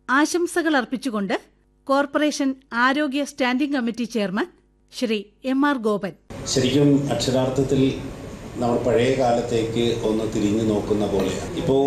ആശംസകൾ അർപ്പിച്ചുകൊണ്ട് കോർപ്പറേഷൻ ആരോഗ്യ standing committee chairman Shri M R Gopan ശരിക്കും അക്ഷരാർത്ഥത്തിൽ നമ്മൾ പഴയ കാലത്തേക്ക് ഒന്ന് തിരിഞ്ഞു നോക്കുന്ന പോലെയാണ് ഇപ്പോൾ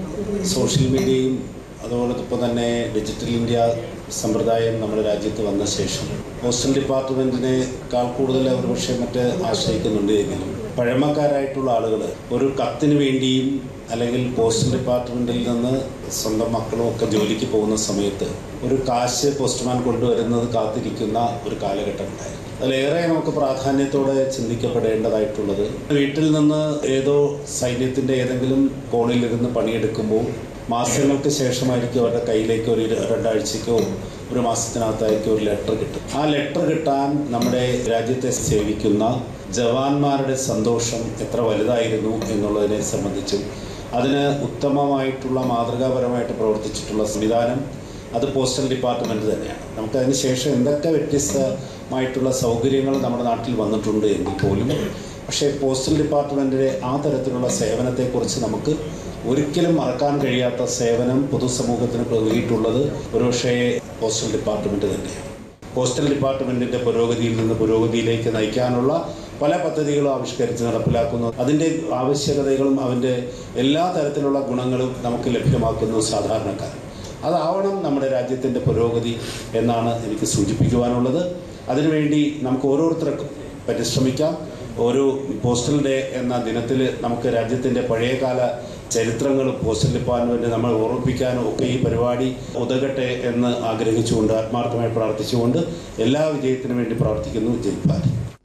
സോഷ്യൽ മീഡിയയും അതോടൊപ്പം തന്നെ ഡിജിറ്റൽ ഇന്ത്യ സമ്പ്രദായം നമ്മുടെ രാജ്യത്ത് വന്ന ശേഷം പോസ്റ്റൽ ഡിപ്പാർട്ട്മെൻറ്റിനേക്കാൾ കൂടുതൽ അവർ പക്ഷേ മറ്റ് ആശ്രയിക്കുന്നുണ്ട് എങ്കിലും പഴമക്കാരായിട്ടുള്ള ആളുകൾ ഒരു കത്തിന് വേണ്ടിയും അല്ലെങ്കിൽ പോസ്റ്റൽ ഡിപ്പാർട്ട്മെൻറ്റിൽ നിന്ന് സ്വന്തം മക്കളും ഒക്കെ ജോലിക്ക് പോകുന്ന സമയത്ത് ഒരു കാശ് പോസ്റ്റ്മാൻ കൊണ്ടുവരുന്നത് കാത്തിരിക്കുന്ന ഒരു കാലഘട്ടം ഉണ്ടായിരുന്നു അതിലേറെ നമുക്ക് പ്രാധാന്യത്തോടെ ചിന്തിക്കപ്പെടേണ്ടതായിട്ടുള്ളത് വീട്ടിൽ നിന്ന് ഏതോ സൈന്യത്തിൻ്റെ ഏതെങ്കിലും കോണിലിരുന്ന് പണിയെടുക്കുമ്പോൾ മാസങ്ങൾക്ക് ശേഷമായിരിക്കും അവരുടെ കയ്യിലേക്ക് ഒരു ഇര- രണ്ടാഴ്ചക്കോ ഒരു മാസത്തിനകത്തായിരിക്കും ഒരു ലെറ്റർ കിട്ടും ആ ലെറ്റർ കിട്ടാൻ നമ്മുടെ രാജ്യത്തെ സേവിക്കുന്ന ജവാന്മാരുടെ സന്തോഷം എത്ര വലുതായിരുന്നു എന്നുള്ളതിനെ സംബന്ധിച്ചും അതിന് ഉത്തമമായിട്ടുള്ള മാതൃകാപരമായിട്ട് പ്രവർത്തിച്ചിട്ടുള്ള സംവിധാനം അത് പോസ്റ്റൽ ഡിപ്പാർട്ട്മെൻറ്റ് തന്നെയാണ് നമുക്ക് അതിന് ശേഷം എന്തൊക്കെ വ്യത്യസ്തമായിട്ടുള്ള സൗകര്യങ്ങൾ നമ്മുടെ നാട്ടിൽ വന്നിട്ടുണ്ട് എങ്കിൽ പോലും പക്ഷേ പോസ്റ്റൽ ഡിപ്പാർട്ട്മെൻറ്റിലെ ആ തരത്തിലുള്ള സേവനത്തെക്കുറിച്ച് നമുക്ക് ഒരിക്കലും മറക്കാൻ കഴിയാത്ത സേവനം പൊതുസമൂഹത്തിന് നൽകിയിട്ടുള്ളത് ഒരുപക്ഷേ പോസ്റ്റൽ ഡിപ്പാർട്ട്മെൻറ്റ് തന്നെയാണ് പോസ്റ്റൽ ഡിപ്പാർട്ട്മെൻറ്റിൻ്റെ പുരോഗതിയിൽ നിന്ന് പുരോഗതിയിലേക്ക് നയിക്കാനുള്ള പല പദ്ധതികളും ആവിഷ്കരിച്ച് നടപ്പിലാക്കുന്നു അതിൻ്റെ ആവശ്യകതകളും അതിൻ്റെ എല്ലാ തരത്തിലുള്ള ഗുണങ്ങളും നമുക്ക് ലഭ്യമാക്കുന്നു സാധാരണക്കാർ അതാവണം നമ്മുടെ രാജ്യത്തിൻ്റെ പുരോഗതി എന്നാണ് എനിക്ക് സൂചിപ്പിക്കുവാനുള്ളത് അതിനുവേണ്ടി നമുക്ക് ഓരോരുത്തർക്കും പരിശ്രമിക്കാം ഓരോ പോസ്റ്റൽ ഡേ എന്ന ദിനത്തിൽ നമുക്ക് രാജ്യത്തിൻ്റെ പഴയകാല ചരിത്രങ്ങളും പോസ്റ്റൽ ഡിപ്പാർട്ട്മെൻറ്റ് നമ്മൾ ഓർമ്മിപ്പിക്കാനും ഒക്കെ ഈ പരിപാടി ഉതകട്ടെ എന്ന് ആഗ്രഹിച്ചുകൊണ്ട് ആത്മാർത്ഥമായി പ്രാർത്ഥിച്ചുകൊണ്ട് എല്ലാ വിജയത്തിനും വേണ്ടി പ്രാർത്ഥിക്കുന്നു ജയ്പാൽ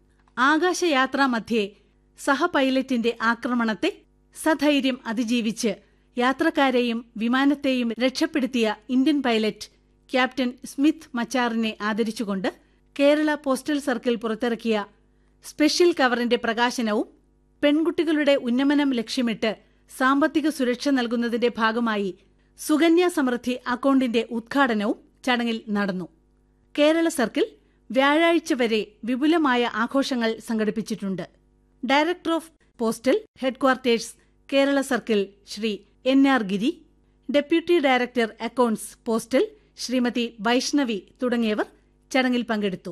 ആകാശയാത്രാ മധ്യേ സഹപൈലറ്റിന്റെ ആക്രമണത്തെ സധൈര്യം അതിജീവിച്ച് യാത്രക്കാരെയും വിമാനത്തെയും രക്ഷപ്പെടുത്തിയ ഇന്ത്യൻ പൈലറ്റ് ക്യാപ്റ്റൻ സ്മിത്ത് മച്ചാറിനെ ആദരിച്ചുകൊണ്ട് കേരള പോസ്റ്റൽ സർക്കിൾ പുറത്തിറക്കിയ സ്പെഷ്യൽ കവറിന്റെ പ്രകാശനവും പെൺകുട്ടികളുടെ ഉന്നമനം ലക്ഷ്യമിട്ട് സാമ്പത്തിക സുരക്ഷ നൽകുന്നതിന്റെ ഭാഗമായി സുകന്യ സമൃദ്ധി അക്കൗണ്ടിന്റെ ഉദ്ഘാടനവും ചടങ്ങിൽ നടന്നു കേരള സർക്കിൾ വ്യാഴാഴ്ച വരെ വിപുലമായ ആഘോഷങ്ങൾ സംഘടിപ്പിച്ചിട്ടുണ്ട് director of postal headquarters Kerala circle Shri N R Giri deputy director accounts postal Shrimati Vaishnavi തുടങ്ങിയവർ ചടങ്ങിൽ പങ്കെടുത്തു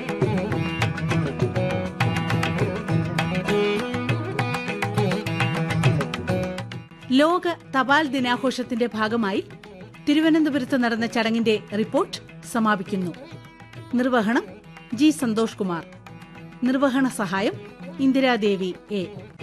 ലോക തപാൽ ദിനാഘോഷത്തിന്റെ ഭാഗമായി തിരുവനന്തപുരത്ത് നടന്ന ചടങ്ങിന്റെ റിപ്പോർട്ട് സമാപിക്കുന്നു നിർവഹണം ജി സന്തോഷ് കുമാർ നിർവഹണ സഹായം ഇന്ദിരാദേവി എ